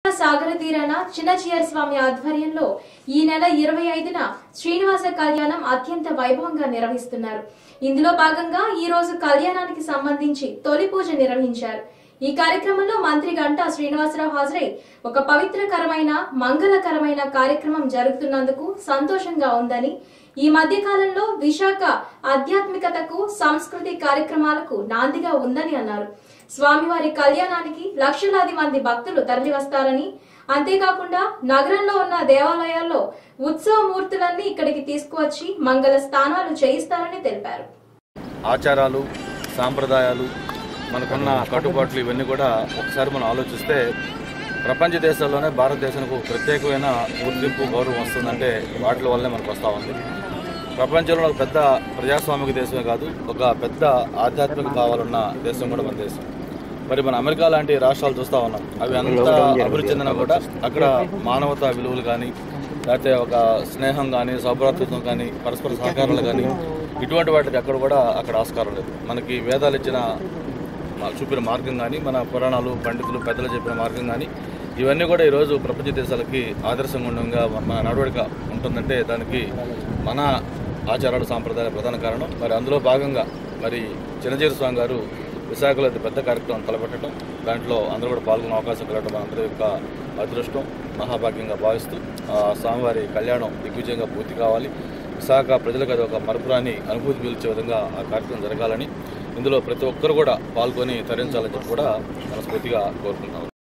సాగర తీరాన చిన్నచీయర్ స్వామి ఆధ్వర్యంలో ఈ నెల ఇరవై ఐదున శ్రీనివాస కళ్యాణం అత్యంత వైభవంగా నిర్వహిస్తున్నారు ఇందులో భాగంగా ఈ రోజు కళ్యాణానికి సంబంధించి తొలి పూజ నిర్వహించారు ఈ కార్యక్రమంలో మంత్రి గంటా శ్రీనివాసరావు హాజరై ఒక పవిత్రకరమైన మంగళకరమైన కార్యక్రమం జరుగుతున్నందుకు సంతోషంగా ఉందని ఈ మధ్య కాలంలో విశాఖ ఆధ్యాత్మికతకు సంస్కృతి కార్యక్రమాలకు నాందిగా ఉందని అన్నారు స్వామివారి కళ్యాణానికి లక్షలాది మంది భక్తులు తరలివస్తారని అంతేకాకుండా నగరంలో ఉన్న దేవాలయాల్లో ఉత్సవ మూర్తులన్నీ ఇక్కడికి తీసుకువచ్చి మంగళ స్థానాలు చేయిస్తారని తెలిపారు ఆచారాలు సాంప్రదాయాలు మనకున్న కట్టుబాట్లు ఇవన్నీ కూడా ఒకసారి మనం ఆలోచిస్తే ప్రపంచ దేశాల్లోనే భారతదేశానికి ఒక ప్రత్యేకమైన గుర్తింపు గౌరవం వస్తుందంటే వాటి వల్లే మనకు వస్తూ ఉంది ప్రపంచంలో ఒక పెద్ద ప్రజాస్వామిక దేశమే కాదు ఒక పెద్ద ఆధ్యాత్మిక భావాలున్న దేశం కూడా మన దేశం మరి మన అమెరికా లాంటి రాష్ట్రాలు చూస్తూ ఉన్నాం అవి అంత అభివృద్ధి చెందినా కూడా అక్కడ మానవతా విలువలు కానీ లేకపోతే ఒక స్నేహం కానీ సౌభ్రాతృత్వం కానీ పరస్పర సహకారాలు కానీ ఇటువంటి వాటికి అక్కడ కూడా అక్కడ ఆస్కారం లేదు మనకి వేదాలు ఇచ్చిన మా- చూపిన మార్గం కానీ మన పురాణాలు పండితులు పెద్దలు చెప్పిన మార్గం కానీ ఇవన్నీ కూడా ఈరోజు ప్రపంచ దేశాలకి ఆదర్శంగా ఉండగా మన నడవడిక ఉంటుందంటే దానికి మన ఆచారాలు సాంప్రదాయాల ప్రధాన కారణం మరి అందులో భాగంగా మరి చిన్నజీర స్వామి గారు విశాఖలో ఇది పెద్ద కార్యక్రమం తలపెట్టడం దాంట్లో అందరూ కూడా పాల్గొనే అవకాశం కలగడం మనందరి యొక్క అదృష్టం మహాభాగ్యంగా భావిస్తూ ఆ స్వామివారి కళ్యాణం దిగ్విజయంగా పూర్తి కావాలి విశాఖ ప్రజలకు అది ఒక మరపురాని అనుభూతి పిలిచే విధంగా ఆ కార్యక్రమం జరగాలని ఇందులో ప్రతి ఒక్కరు కూడా పాల్గొని తరించాలని చెప్పి కూడా మనస్ఫూర్తిగా కోరుకుంటాం